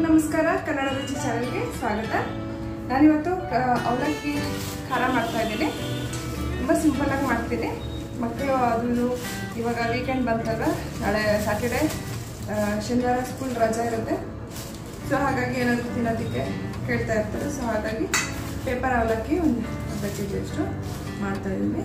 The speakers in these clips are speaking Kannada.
ನಮಸ್ಕಾರ ಕನ್ನಡ ರುಚಿ ಚಾನಲ್ಗೆ ಸ್ವಾಗತ ನಾನಿವತ್ತು ಕ- ಅವಲಕ್ಕಿ ಖಾರ ಮಾಡ್ತಾ ಇದ್ದೀನಿ ತುಂಬ ಸಿಂಪಲ್ಲಾಗಿ ಮಾಡ್ತೀನಿ ಮಕ್ಕಳು ಅದು ಇದು ಇವಾಗ ವೀಕೆಂಡ್ ಬಂತಲ್ಲ ನಾಳೆ ಸ್ಯಾಟರ್ಡೆ ಶನಿವಾರ ಸ್ಕೂಲ್ ರಜಾ ಇರುತ್ತೆ ಸೊ ಹಾಗಾಗಿ ಏನಾದರೂ ತಿನ್ನೋದಕ್ಕೆ ಕೇಳ್ತಾ ಇರ್ತಾರೆ ಸೊ ಹಾಗಾಗಿ ಪೇಪರ್ ಅವಲಕ್ಕಿ ಒಂದು ಅರ್ಧ ಕೆ ಜಿಯಷ್ಟು ಮಾಡ್ತಾ ಇದ್ದೀನಿ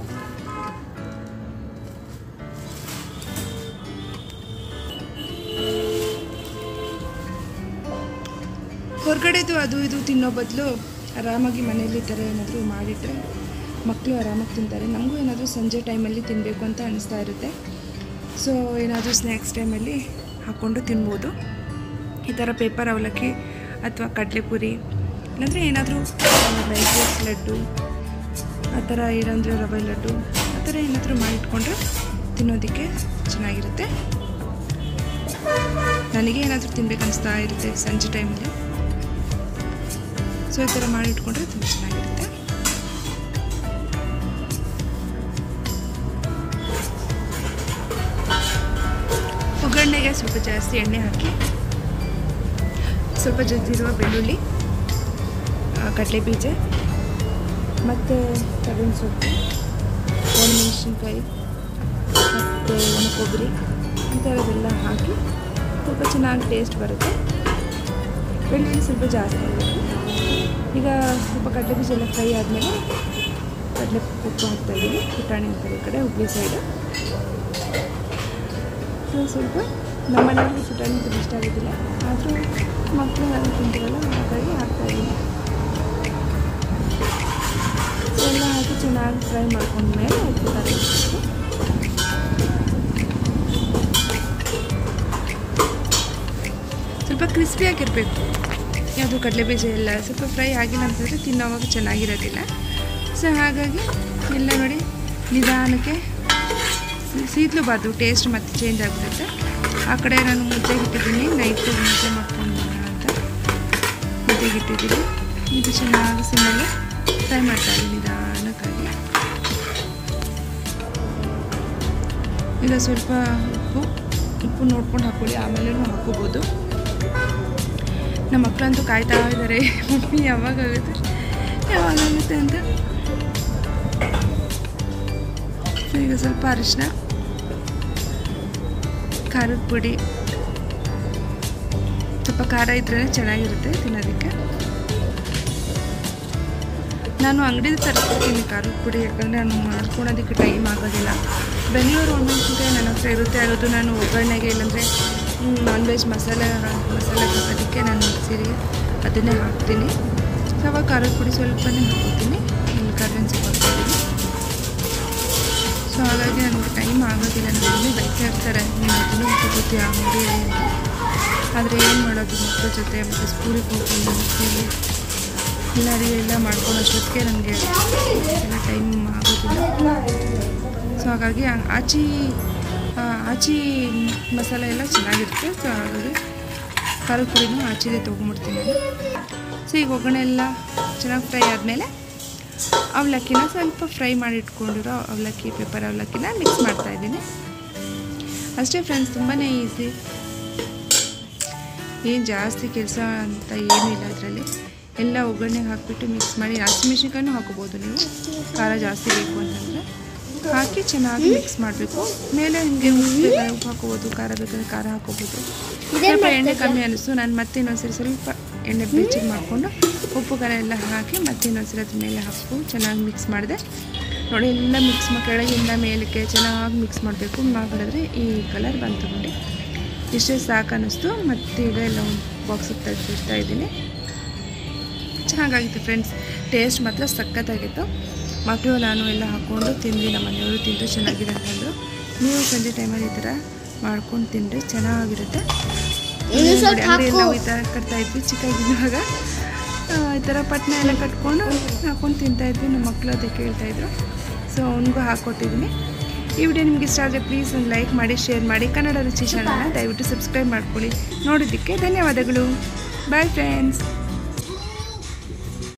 ಹೊರಗಡೆದು ಅದು ಇದು ತಿನ್ನೋ ಬದಲು ಆರಾಮಾಗಿ ಮನೇಲಿ ಈ ಥರ ಏನಾದರೂ ಮಾಡಿಟ್ರೆ ಮಕ್ಕಳು ಆರಾಮಾಗಿ ತಿಂತಾರೆ ನಮಗೂ ಏನಾದರೂ ಸಂಜೆ ಟೈಮಲ್ಲಿ ತಿನ್ನಬೇಕು ಅಂತ ಅನಿಸ್ತಾ ಇರುತ್ತೆ ಸೊ ಏನಾದರೂ ಸ್ನ್ಯಾಕ್ಸ್ ಟೈಮಲ್ಲಿ ಹಾಕ್ಕೊಂಡು ತಿನ್ಬೋದು ಈ ಥರ ಪೇಪರ್ ಅವಲಕ್ಕಿ ಅಥವಾ ಕಡಲೆಪುರಿ ಇಲ್ಲಾಂದರೆ ಏನಾದರೂ ರೈಸ್ ಲಡ್ಡು ಆ ಥರ ಇಲ್ಲಾಂದರೆ ರವೆ ಲಡ್ಡು ಆ ಥರ ಏನಾದರೂ ಮಾಡಿಟ್ಕೊಂಡ್ರೆ ತಿನ್ನೋದಕ್ಕೆ ಚೆನ್ನಾಗಿರುತ್ತೆ ನನಗೆ ಏನಾದರೂ ತಿನ್ಬೇಕು ಅನಿಸ್ತಾ ಇರುತ್ತೆ ಸಂಜೆ ಟೈಮಲ್ಲಿ ಸೊ ಈ ಥರ ಮಾಡಿ ಇಟ್ಕೊಂಡ್ರೆ ತುಂಬ ಚೆನ್ನಾಗಿರುತ್ತೆ ಒಗ್ಗರಣೆಗೆ ಸ್ವಲ್ಪ ಜಾಸ್ತಿ ಎಣ್ಣೆ ಹಾಕಿ ಸ್ವಲ್ಪ ಜಜ್ಜಿರುವ ಬೆಳ್ಳುಳ್ಳಿ ಆ, ಕಡಲೆ ಬೀಜ ಮತ್ತು ಕರಿಬೇವಿನ ಸೊಪ್ಪು ಒಣಮೆಣಸಿನ್ಕಾಯಿ ಮತ್ತು ಒಣ ಕೊಬ್ಬರಿ ಈ ಥರದ್ದೆಲ್ಲ ಹಾಕಿ ಸ್ವಲ್ಪ ಚೆನ್ನಾಗಿ ಟೇಸ್ಟ್ ಬರುತ್ತೆ ಬೆಳ್ಳುಳ್ಳಿ ಸ್ವಲ್ಪ ಜಾಸ್ತಿ ಆಗಬೇಕು ಈಗ ಸ್ವಲ್ಪ ಕಡಲೆ ಬೀಜ ಎಲ್ಲ ಫ್ರೈ ಆದಮೇಲೆ ಕಡಲೆ ಉಪ್ಪು ಹಾಕ್ತಾ ಇದ್ದೀವಿ ಪುಟಾಣಿ ಅಂತಾರೆ ಈ ಕಡೆ ಹುಬ್ಳಿ ಸೈಡು ಸೊ ಸ್ವಲ್ಪ ನಮ್ಮ ಮನೆಯಲ್ಲಿ ಪುಟಾಣಿ ತುಂಬ ಇಷ್ಟ ಆಗೋದಿಲ್ಲ ಆದರೂ ಮಕ್ಕಳು ನಾನು ತಿಂತೀರಲ್ಲ ಹಾಗಾಗಿ ಹಾಕ್ತಾಯಿದ್ದೀನಿ ಸೊ ಎಲ್ಲ ಹಾಕಿ ಚೆನ್ನಾಗಿ ಫ್ರೈ ಮಾಡ್ಕೊಂಡ್ಮೇಲೆ ಉಪ್ಪು ಖಾರ ಹಾಕ್ಬೇಕು ಸ್ವಲ್ಪ ಕ್ರಿಸ್ಪಿಯಾಗಿರಬೇಕು ಯಾವುದು ಕಡಲೆಬೀಜ ಎಲ್ಲ ಸ್ವಲ್ಪ ಫ್ರೈ ಆಗಿಲ್ಲ ಅಂತಂದರೆ ತಿನ್ನೋವಾಗ ಚೆನ್ನಾಗಿರೋದಿಲ್ಲ ಸೊ ಹಾಗಾಗಿ ಎಲ್ಲ ನೋಡಿ ನಿಧಾನಕ್ಕೆ ಸೀದ್ಲೂಬಾರ್ದು ಟೇಸ್ಟ್ ಮತ್ತೆ ಚೇಂಜ್ ಆಗಿಬಿಡುತ್ತೆ ಆ ಕಡೆ ನಾನು ಮುದ್ದೆಗೆ ಇಟ್ಟಿದ್ದೀನಿ ನೈಟು ಮುದ್ದೆ ಮಾಡ್ಕೊಂಡು ಅಂತ ಮುದ್ದೆಗೆ ಇಟ್ಟಿದ್ದೀನಿ ಇದು ಚೆನ್ನಾಗಿ ಸಿಮ್ಮಲ್ಲಿ ಫ್ರೈ ಮಾಡ್ತಾ ಇದ್ದೀನಿ ನಿಧಾನಕ್ಕಾಗಿ ಈಗ ಸ್ವಲ್ಪ ಉಪ್ಪು ಉಪ್ಪು ನೋಡ್ಕೊಂಡು ಹಾಕ್ಕೊಳ್ಳಿ ಆಮೇಲೆ ಹಾಕೋಬೋದು ನಮ್ಮ ಮಕ್ಕಳಂತೂ ಕಾಯ್ತಾ ಇದ್ದಾರೆ ಮಮ್ಮಿ ಯಾವಾಗ ಆಗುತ್ತೆ ಯಾವಾಗ ಆಗುತ್ತೆ ಅಂತ ಸೊ ಈಗ ಸ್ವಲ್ಪ ಅರಿಶಿನ ಖಾರದ ಪುಡಿ ಸ್ವಲ್ಪ ಖಾರ ಇದ್ರೇ ಚೆನ್ನಾಗಿರುತ್ತೆ ತಿನ್ನೋದಕ್ಕೆ ನಾನು ಅಂಗಡಿದ ತರಿಸ್ಕೊತೀನಿ ಖಾರದ ಪುಡಿ ಯಾಕಂದರೆ ನಾನು ಮಾಡ್ಕೊಳೋದಕ್ಕೆ ಟೈಮ್ ಆಗೋದಿಲ್ಲ ಬೆಂಗಳೂರು ಒಣಮೆಣ್ಸಿನ್ಕಾಯಿ ನನ್ನ ಹತ್ರ ಇರುತ್ತೆ ಅದು ನಾನು ಒಗ್ಗರಣೆಗೆ ಇಲ್ಲಾಂದರೆ ನಾನ್ ವೆಜ್ ಮಸಾಲೆ ಮಸಾಲೆ ಹಾಕೋದಕ್ಕೆ ನಾನು ಮಿಕ್ಸಿಗೆ ಅದನ್ನೇ ಹಾಕ್ತೀನಿ ಸೊ ಅವಾಗ ಖಾರದ ಪುಡಿ ಸ್ವಲ್ಪನೇ ಹಾಕೋತೀನಿ ಇಲ್ಲಿ ಕರ್ಬೇವಿನ ಸೊಪ್ಪು ಹಾಕ್ತೀನಿ ಸೊ ಹಾಗಾಗಿ ನನಗೆ ಟೈಮ್ ಆಗೋದಿಲ್ಲ ನನ್ನ ಮಮ್ಮಿ ಬೈತಾ ಇರ್ತಾರೆ ನೀನು ಅದನ್ನು ತಗೋತೀಯ ಅಂಗಡಿಯಲ್ಲಿ ಅಂತ ಆದರೆ ಏನು ಮಾಡೋದು ಮಕ್ಕಳ ಜೊತೆ ಮತ್ತು ಸ್ಕೂಲಿಗೆ ಹೋಗ್ಕೊಂಡು ಮಕ್ಕಳಿಗೆ ಎಲ್ಲರಿಗೂ ಎಲ್ಲ ಮಾಡ್ಕೊಂಡು ಅಷ್ಟೊತ್ತಿಗೆ ನನಗೆ ಎಲ್ಲ ಟೈಮ್ ಆಗೋದಿಲ್ಲ ಸೊ ಹಾಗಾಗಿ ಆ- ಆಚಿ ಆ, ಆಚಿ ಮಸಾಲೆ ಎಲ್ಲ ಚೆನ್ನಾಗಿರುತ್ತೆ ಸೊ ಹಾಗಾಗಿ ಖಾರದ ಪುಡಿನೂ ಆಚಿದೆ ತೊಗೊಂಬಿಡ್ತೀನಿ ನಾನು ಸೊ ಈಗ ಒಗ್ಗರಣೆ ಎಲ್ಲ ಚೆನ್ನಾಗಿ ಫ್ರೈ ಆದಮೇಲೆ ಅವಲಕ್ಕಿನ ಸ್ವಲ್ಪ ಫ್ರೈ ಮಾಡಿ ಇಟ್ಕೊಂಡಿರೋ ಅವಲಕ್ಕಿ ಪೇಪರ್ ಅವಲಕ್ಕಿನ ಮಿಕ್ಸ್ ಮಾಡ್ತಾ ಇದ್ದೀನಿ ಅಷ್ಟೇ ಫ್ರೆಂಡ್ಸ್ ತುಂಬಾ ಈಸಿ ಏನು ಜಾಸ್ತಿ ಕೆಲಸ ಅಂತ ಏನೂ ಇಲ್ಲ ಇದರಲ್ಲಿ ಎಲ್ಲ ಒಗ್ಗರಣೆಗೆ ಹಾಕಿಬಿಟ್ಟು ಮಿಕ್ಸ್ ಮಾಡಿ ಹಸಿಮೆಣ್ಸಿನ್ಕಾಯಿನೂ ಹಾಕೋಬೋದು ನೀವು ಖಾರ ಜಾಸ್ತಿ ಬೇಕು ಅಂತಂದರೆ ಹಾಕಿ ಚೆನ್ನಾಗಿ ಮಿಕ್ಸ್ ಮಾಡಬೇಕು ಮೇಲೆ ನಿಮಗೆ ಉಪ್ಪು ಬೇಕಾದ್ರೆ ಉಪ್ಪು ಹಾಕೋಬೋದು ಖಾರ ಬೇಕಾದ್ರೆ ಖಾರ ಹಾಕೋಬೋದು ಸ್ವಲ್ಪ ಎಣ್ಣೆ ಕಮ್ಮಿ ಅನಿಸ್ತು ನಾನು ಮತ್ತೆ ಇನ್ನೊಂದ್ಸರಿ ಸ್ವಲ್ಪ ಎಣ್ಣೆ ಬೆಚ್ಚಗೆ ಮಾಡಿಕೊಂಡು ಉಪ್ಪು ಖಾರ ಎಲ್ಲ ಹಾಕಿ ಮತ್ತೆ ಇನ್ನೊಂದ್ಸರಿ ಅದ್ರ ಮೇಲೆ ಹಾಕ್ಕೊಂಡು ಚೆನ್ನಾಗಿ ಮಿಕ್ಸ್ ಮಾಡಿದೆ ನೋಡಿ ಎಲ್ಲ ಮಿಕ್ಸ್ ಮಾಡಿ ಕೆಳಗಿಂದ ಮೇಲಕ್ಕೆ ಚೆನ್ನಾಗಿ ಮಿಕ್ಸ್ ಮಾಡಬೇಕು ಮಾಡಿದ್ರೆ ಈ ಕಲರ್ ಬಂತು ನೋಡಿ ಇಷ್ಟೇ ಸಾಕು ಅನ್ನಿಸ್ತು ಮತ್ತು ಈಗ ಎಲ್ಲ ಒಂದು ಬಾಕ್ಸಿಗೆ ತೆಗೆದಿಡ್ತಾ ಇದ್ದೀನಿ ಚೆನ್ನಾಗಾಗಿತ್ತು ಫ್ರೆಂಡ್ಸ್ ಟೇಸ್ಟ್ ಮಾತ್ರ ಸಖತ್ತಾಗಿತ್ತು ಮಕ್ಕಳು ನಾನು ಎಲ್ಲ ಹಾಕ್ಕೊಂಡು ತಿಂದು ನಮ್ಮ ಮನೆಯವರು ತಿಂದು ಚೆನ್ನಾಗಿದೆ ಅಂತಂದರು ನೀವು ಸಂಜೆ ಟೈಮಲ್ಲಿ ಈ ಥರ ಮಾಡ್ಕೊಂಡು ತಿಂದರೆ ಚೆನ್ನಾಗಿರುತ್ತೆ ಇನ್ನು ಸ್ವಲ್ಪ ನೋಡಿ, ಅಂಗಡಿಯಲ್ಲಿ ಹಾಕು. ನಾವು ಈ ಥರ ಕಟ್ತಾ ಇದ್ವಿ ಚಿಕ್ಕಾಗಿದ್ದಾಗ ಈ ಥರ ಪಟ್ನ ಎಲ್ಲ ಕಟ್ಕೊಂಡು ಹಾಕೊಂಡು ತಿಂತಾ ಇದ್ವಿ ನಮ್ಮ ಮಕ್ಕಳು ಅದಕ್ಕೆ ಕೇಳ್ತಾ ಇದ್ರು ಸೊ ಅವನಿಗೂ ಹಾಕ್ಕೊಟ್ಟಿದ್ದೀನಿ ಈ ವಿಡಿಯೋ ನಿಮ್ಗೆ ಇಷ್ಟ ಆದರೆ ಪ್ಲೀಸ್ ಒಂದು ಲೈಕ್ ಮಾಡಿ ಶೇರ್ ಮಾಡಿ ಕನ್ನಡ ರುಚಿ ಚಾನಲ್ನ ದಯವಿಟ್ಟು ಸಬ್ಸ್ಕ್ರೈಬ್ ಮಾಡ್ಕೊಳ್ಳಿ ನೋಡೋದಕ್ಕೆ ಧನ್ಯವಾದಗಳು ಬಾಯ್ ಫ್ರೆಂಡ್ಸ್